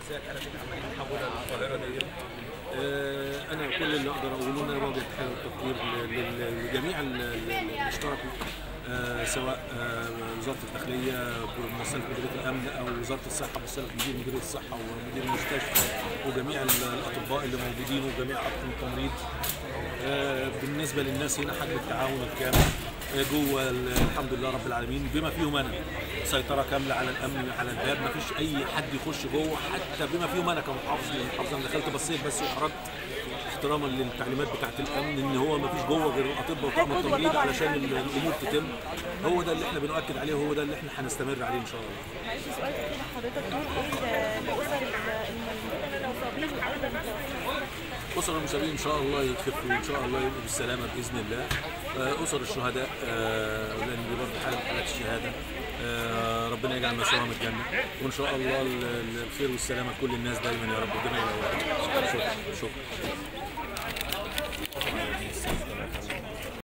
ازيك انا كنت عمالين نحولها للقاهره دي آه، انا كل اللي اقدر اقوله ان انا بوجه التحيه والتقدير ل- ل- لجميع ال- ال- اللي اشتركوا آه، سواء آه، وزاره الداخليه بممثله مديريه الامن او وزاره الصحه بممثله مدير مديريه الصحه ومدير المستشفى وجميع ال- الاطباء اللي موجودين وجميع اطقم التمريض آه، بالنسبه للناس هنا حجم التعاون الكامل آه، جوه ال- الحمد لله رب العالمين بما فيهم انا سيطره كامله على الامن على الباب ما فيش اي حد يخش جوه حتى بما فيهم انا كمحافظ من المحافظه انا دخلت بصيت بس وخرجت احتراما للتعليمات بتاعه الامن ان هو ما فيش جوه غير الاطباء وطاقم قدوة التمريض طبعاً علشان يعني. ال- الامور تتم هو ده اللي احنا بنؤكد عليه وهو ده اللي احنا هنستمر عليه ان شاء الله معلش سؤال تاني لحضرتك تقول ايه لاسر المصابين وايضا اسر المسابقين ان شاء الله يخفوا وان شاء الله يبقوا بالسلامه باذن الله آه، اسر الشهداء آه، لان دي برضه حاله من حالات الشهاده آه، ربنا يجعل مسواهم الجنه وان شاء الله ال- ال- الخير والسلامه لكل الناس دايما يا رب الجميع الاول شكرا شكرا